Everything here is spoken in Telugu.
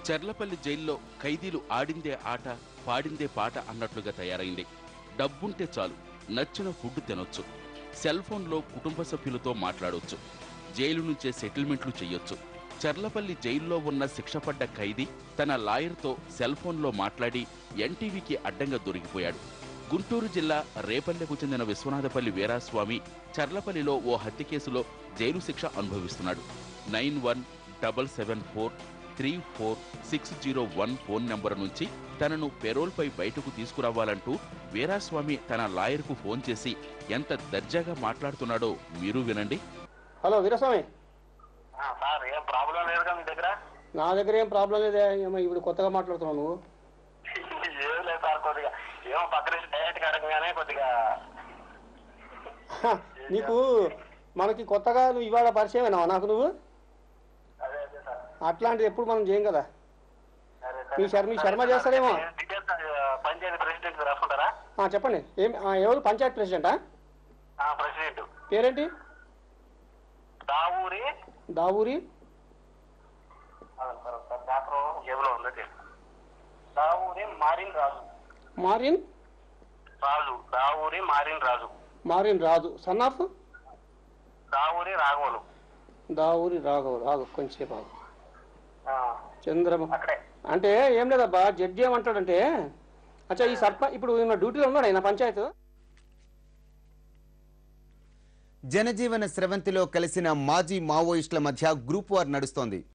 చెర్లపల్లి జైల్లో ఖైదీలు ఆడిందే ఆట పాడిందే పాట అన్నట్లుగా తయారైంది డబ్బుంటే చాలు నచ్చిన ఫుడ్ తినొచ్చు సెల్ ఫోన్లో కుటుంబ సభ్యులతో మాట్లాడొచ్చు జైలు నుంచే సెటిల్మెంట్లు చెయ్యొచ్చు చర్లపల్లి జైల్లో ఉన్న శిక్షపడ్డ ఖైదీ తన లాయర్తో సెల్ ఫోన్లో మాట్లాడి ఎన్టీవీకి అడ్డంగా దొరికిపోయాడు గుంటూరు జిల్లా రేపల్లెకు చెందిన విశ్వనాథపల్లి వీరాస్వామి చర్లపల్లిలో ఓ హత్య కేసులో జైలు శిక్ష అనుభవిస్తున్నాడు nine one double seven four three four six zero one phone number నుంచి తనను పెరోల్పై బయటకు తీసుకురావాలంటూ వీరాస్వామి తన లాయర్కు ఫోన్ చేసి ఎంత దర్జాగా మాట్లాడుతున్నాడో మీరు వినండి హలో వీరస్వామి ఆ, సార్ ఏం ప్రాబ్లం లేదుగా మీ దగ్గర నా దగ్గర ఏం ప్రాబ్లం లేదే ఏమో ఇప్పుడు కొత్తగా మాట్లాడుతున్నావు నువ్వు ఏం లేదు సార్ కొద్దిగా ఏమో పక్క నుంచి డైరెక్ట్ అడగగానే కొద్దిగా హ, నీకు మనకి కొత్తగా నువ్వు ఇవాళ పరిచయమేనా నాకు నువ్వు అదే అదే సార్ అట్లాంటిది ఎప్పుడు మనం చేయం కదా సరే మీ శర్మ- మీ శర్మ చేస్తాడేమో. డీటెయిల్స్ పంచాయతీ ప్రెసిడెంట్ రాసుకుంటారా ఆ, చెప్పండి ఏం ఆ, ఎవరు పంచాయత్ ప్రెసిడెంటా ఆ, ప్రెసిడెంట్ పేరేంటి దావూరి దావూరి అవును సార్ సార్ పేపర్ జేబులో ఉంది దావూరి మారిన్ రాజు మారిన్ రాజు దావూరి మారిన్ రాజు మారిన్ రాజు సన్ ఆఫ్ దావూరి రాఘవులు దావూరి రాఘవ్ రాఘవ్ కొంచెంసేపు ఆగు ఆ, చంద్రమ అక్కడే అంటే ఏం లేదబ్బా జడ్జి ఏమంటాడంటే అచ్చా ఈ సర్పంచ్ ఇప్పుడు ఈయన డ్యూటీలో ఉన్నాడు ఆయన పంచాయత్ జనజీవన స్రవంతిలో కలిసిన మాజీ మావోయిస్టుల మధ్య గ్రూప్ వార్ నడుస్తోంది